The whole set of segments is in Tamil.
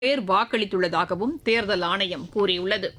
பேர் வாக்களித்துள்ளதாகவும் தேர்தல் ஆணையம் கூறியுள்ளது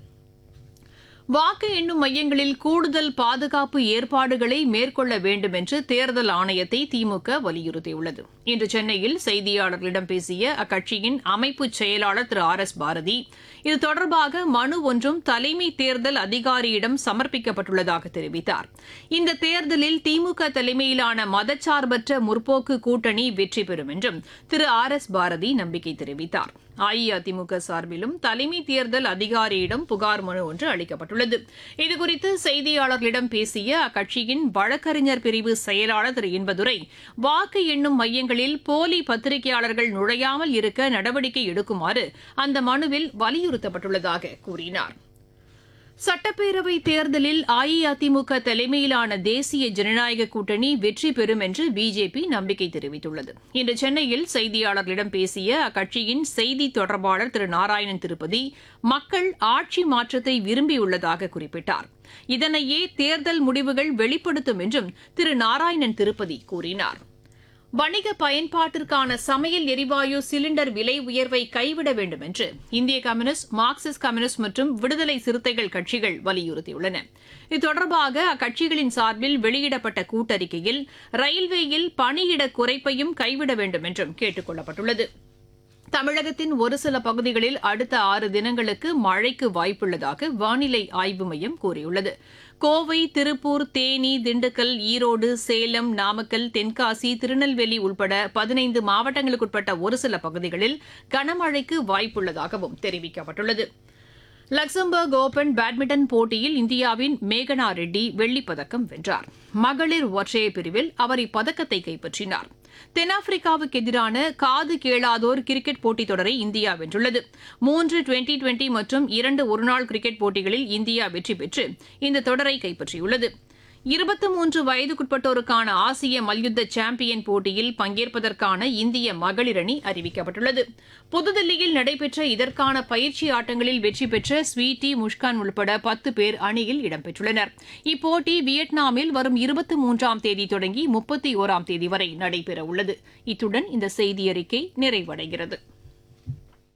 வாக்கு எண்ணும் மையங்களில் கூடுதல் பாதுகாப்பு ஏற்பாடுகளை மேற்கொள்ள வேண்டும் என்று தேர்தல் ஆணையத்தை திமுக வலியுறுத்தியுள்ளது இன்று சென்னையில் செய்தியாளர்களிடம் பேசிய அக்கட்சியின் அமைப்பு செயலாளர் திரு ஆர் எஸ் பாரதி இது தொடர்பாக மனு ஒன்றும் தலைமை தேர்தல் அதிகாரியிடம் சமர்ப்பிக்கப்பட்டுள்ளதாக தெரிவித்தார் இந்த தேர்தலில் திமுக தலைமையிலான மதச்சார்பற்ற முற்போக்கு கூட்டணி வெற்றி பெறும் என்றும் திரு ஆர் எஸ் பாரதி நம்பிக்கை தெரிவித்தார் அஇஅதிமுக சார்பிலும் தலைமை தேர்தல் அதிகாரியிடம் புகார் மனு ஒன்று அளிக்கப்பட்டுள்ளது இதுகுறித்து செய்தியாளர்களிடம் பேசிய அக்கட்சியின் வழக்கறிஞர் பிரிவு செயலாளர் திரு இன்பதுரை வாக்கு எண்ணும் மையங்களில் போலி பத்திரிகையாளர்கள் நுழையாமல் இருக்க நடவடிக்கை எடுக்குமாறு அந்த மனுவில் வலியுறுத்தப்பட்டுள்ளதாக கூறினார் சட்டப்பேரவை தேர்தலில் அஇஅதிமுக தலைமையிலான தேசிய ஜனநாயக கூட்டணி வெற்றி பெறும் என்று பிஜேபி நம்பிக்கை தெரிவித்துள்ளது இன்று சென்னையில் செய்தியாளர்களிடம் பேசிய அக்கட்சியின் செய்தி தொடர்பாளர் திரு நாராயணன் திருப்பதி மக்கள் ஆட்சி மாற்றத்தை விரும்பியுள்ளதாக குறிப்பிட்டார் இதனையே தேர்தல் முடிவுகள் வெளிப்படுத்தும் என்றும் திரு நாராயணன் திருப்பதி கூறினார் வணிக பயன்பாட்டிற்கான சமையல் எரிவாயு சிலிண்டர் விலை உயர்வை கைவிட வேண்டும் என்று இந்திய கம்யூனிஸ்ட் மார்க்சிஸ்ட் கம்யூனிஸ்ட் மற்றும் விடுதலை சிறுத்தைகள் கட்சிகள் வலியுறுத்தியுள்ளன இது தொடர்பாக அக்கட்சிகளின் சார்பில் வெளியிடப்பட்ட கூட்டறிக்கையில் ரயில்வேயில் பணியிட குறைப்பையும் கைவிட வேண்டும் என்றும் கேட்டுக் கொள்ளப்பட்டுள்ளது தமிழகத்தின் ஒரு சில பகுதிகளில் அடுத்த ஆறு தினங்களுக்கு மழைக்கு வாய்ப்புள்ளதாக வானிலை ஆய்வு மையம் கூறியுள்ளது கோவை திருப்பூர் தேனி திண்டுக்கல் ஈரோடு சேலம் நாமக்கல் தென்காசி திருநெல்வேலி உட்பட பதினைந்து மாவட்டங்களுக்குட்பட்ட ஒரு சில பகுதிகளில் கனமழைக்கு வாய்ப்புள்ளதாகவும் தெரிவிக்கப்பட்டுள்ளது லக்சம்பர்க் ஓபன் பேட்மிண்டன் போட்டியில் இந்தியாவின் மேகனா ரெட்டி வெள்ளிப்பதக்கம் வென்றார் மகளிர் ஒற்றையர் பிரிவில் அவர் இப்பதக்கத்தை கைப்பற்றினார் தென்னாப்பிரிக்காவுக்கு எதிரான காது கேளாதோர் கிரிக்கெட் போட்டித் தொடரை இந்தியா வென்றுள்ளது மூன்று டுவெண்டி டுவெண்டி மற்றும் இரண்டு ஒருநாள் கிரிக்கெட் போட்டிகளில் இந்தியா வெற்றி பெற்று இந்த தொடரை கைப்பற்றியுள்ளது இருபத்தி மூன்று வயதுக்குட்பட்டோருக்கான ஆசிய மல்யுத்த சாம்பியன் போட்டியில் பங்கேற்பதற்கான இந்திய மகளிர் அணி அறிவிக்கப்பட்டுள்ளது புதுதில்லியில் நடைபெற்ற இதற்கான பயிற்சி ஆட்டங்களில் வெற்றி பெற்ற ஸ்வீட்டி முஷ்கான் உள்பட பத்து பேர் அணியில் இடம்பெற்றுள்ளனர் இப்போட்டி வியட்நாமில் வரும் இருபத்தி மூன்றாம் தேதி தொடங்கி முப்பத்தி ஓராம் தேதி வரை நடைபெறவுள்ளது இத்துடன் இந்த செய்தியறிக்கை நிறைவடைகிறது